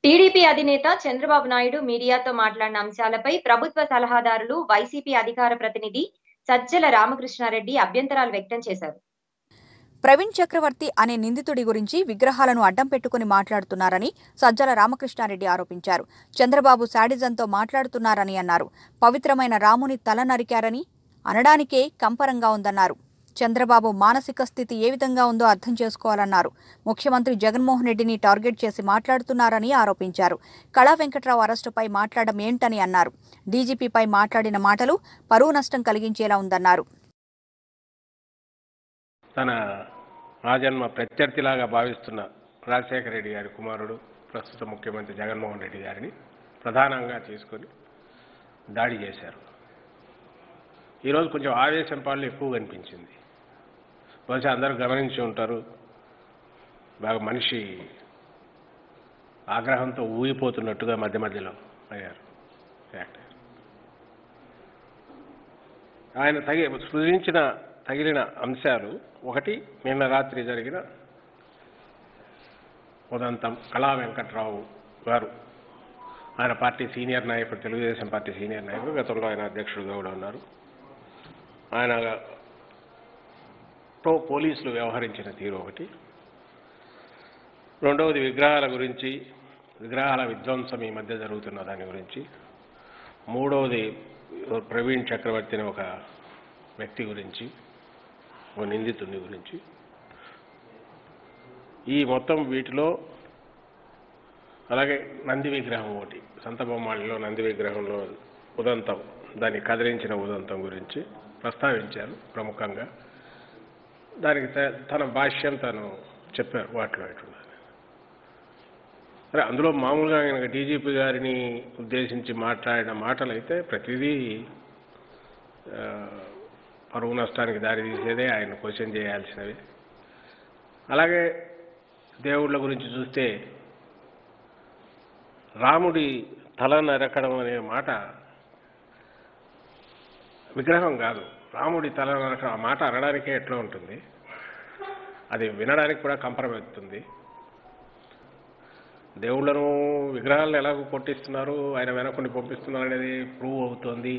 TDP అధినేత చంద్రబాబు నాయుడు మీడియాతో మాట్లాడిన అంశాలపై ప్రభుత్వ సలహాదారులు వైసీపీ అధికార ప్రతినిధి సజ్జల రామకృష్ణారెడ్డి అభ్యంతరాలు వ్యక్తం చేశారు ప్రవీణ్ చక్రవర్తి అనే నిందితుడి గురించి విగ్రహాలను అడ్డం పెట్టుకుని మాట్లాడుతున్నారని సజ్జల రామకృష్ణారెడ్డి ఆరోపించారు చంద్రబాబు శాడిజంతో మాట్లాడుతున్నారని అన్నారు పవిత్రమైన రాముని తల నరికారని అనడానికే కంపరంగా ఉందన్నారు చంద్రబాబు మానసిక స్థితి ఏ విధంగా ఉందో అర్థం చేసుకోవాలన్నారు ముఖ్యమంత్రి జగన్మోహన్ రెడ్డిని టార్గెట్ చేసి మాట్లాడుతున్నారని ఆరోపించారు కళా వెంకట్రావు అరెస్టుపై మాట్లాడడం ఏంటని అన్నారు డీజీపీపై మాట్లాడిన మాటలు పరువు నష్టం కలిగించేలా ఉందన్నారు తన రాజన్మ ప్రత్యర్థిలాగా భావిస్తున్న రాజశేఖర రెడ్డి గారి కుమారుడు ప్రస్తుత ముఖ్యమంత్రి జగన్మోహన్ రెడ్డి గారిని ప్రధానంగా తీసుకొని దాడి చేశారు ఈరోజు కొంచెం ఆవేశం పాలు ఎక్కువ కనిపించింది బహుశా అందరూ గమనించి ఉంటారు బాగా మనిషి ఆగ్రహంతో ఊగిపోతున్నట్టుగా మధ్య మధ్యలో అయ్యారు యాక్ట్ అయ్యారు. ఆయన తగి సృజించిన తగిలిన అంశాలు ఒకటి నిన్న రాత్రి జరిగిన ఉదంతం కళా వెంకట్రావు గారు ఆయన పార్టీ సీనియర్ నాయకుడు తెలుగుదేశం పార్టీ సీనియర్ నాయకుడు గతంలో ఆయన అధ్యక్షుడుగా కూడా ఉన్నారు ఆయన తో పోలీసులు వ్యవహరించిన తీరు ఒకటి రెండవది విగ్రహాల గురించి విగ్రహాల విధ్వంసం ఈ మధ్య జరుగుతున్న దాని గురించి మూడవది ప్రవీణ్ చక్రవర్తి అనే ఒక వ్యక్తి గురించి ఒక నిందితుని గురించి ఈ మొత్తం వీటిలో అలాగే నంది విగ్రహం ఒకటి సంతబొమ్మాళిలో నంది విగ్రహంలో ఉదంతం దాన్ని కదిలించిన ఉదంతం గురించి ప్రస్తావించారు ప్రముఖంగా దానికి త- తన భాష్యం తను చెప్పారు వాటిలో ఎట్లుండాలి అరే అందులో మామూలుగా కనుక డీజీపీ గారిని ఉద్దేశించి మాట్లాడిన మాటలు అయితే ప్రతిదీ ఆ, పరువు నష్టానికి దారి తీసేదే ఆయన క్వశ్చన్ చేయాల్సినవి అలాగే దేవుళ్ళ గురించి చూస్తే రాముడి తల నరకడం అనే మాట విగ్రహం కాదు రాముడి తల నరకడం ఆ మాట అనడానికే ఎట్లా ఉంటుంది అది వినడానికి కూడా కంపరమెత్తుంది దేవుళ్ళను విగ్రహాలను ఎలాగో కొట్టిస్తున్నారు ఆయన వెనకొని పంపిస్తున్నారు అనేది ప్రూవ్ అవుతోంది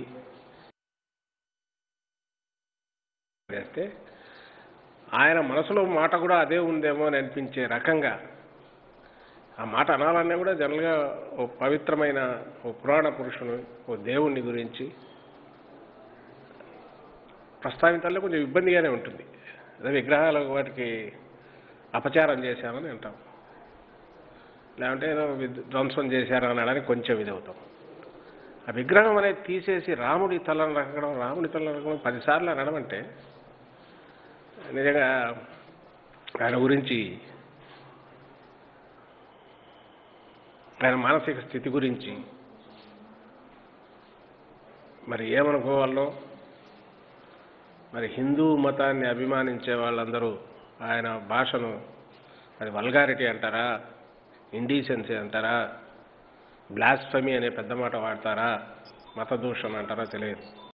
చేస్తే ఆయన మనసులో మాట కూడా అదే ఉందేమో అని అనిపించే రకంగా ఆ మాట అనాలన్నా కూడా జనరల్గా ఓ పవిత్రమైన ఓ పురాణ పురుషుని ఓ దేవుణ్ణి గురించి ప్రస్తావించాలంటే కొంచెం ఇబ్బందిగానే ఉంటుంది అదే విగ్రహాలు వాటికి అపచారం చేశామని అంటాం లేదంటే ఏదో విద్- ధ్వంసం చేశారు అనడానికి కొంచెం ఇది అవుతాం ఆ విగ్రహం అనేది తీసేసి రాముడి తలను నరకడం రాముడి తలను నరకడం పదిసార్లు అనడం అంటే నిజంగా ఆయన గురించి ఆయన మానసిక స్థితి గురించి మరి ఏమనుకోవాలో మరి హిందూ మతాన్ని అభిమానించే వాళ్ళందరూ ఆయన భాషను అది వల్గారిటీ అంటారా ఇండీసెన్సీ అంటారా బ్లాస్ఫమీ అనే పెద్ద మాట వాడతారా మత దూషణ అంటారా తెలియదు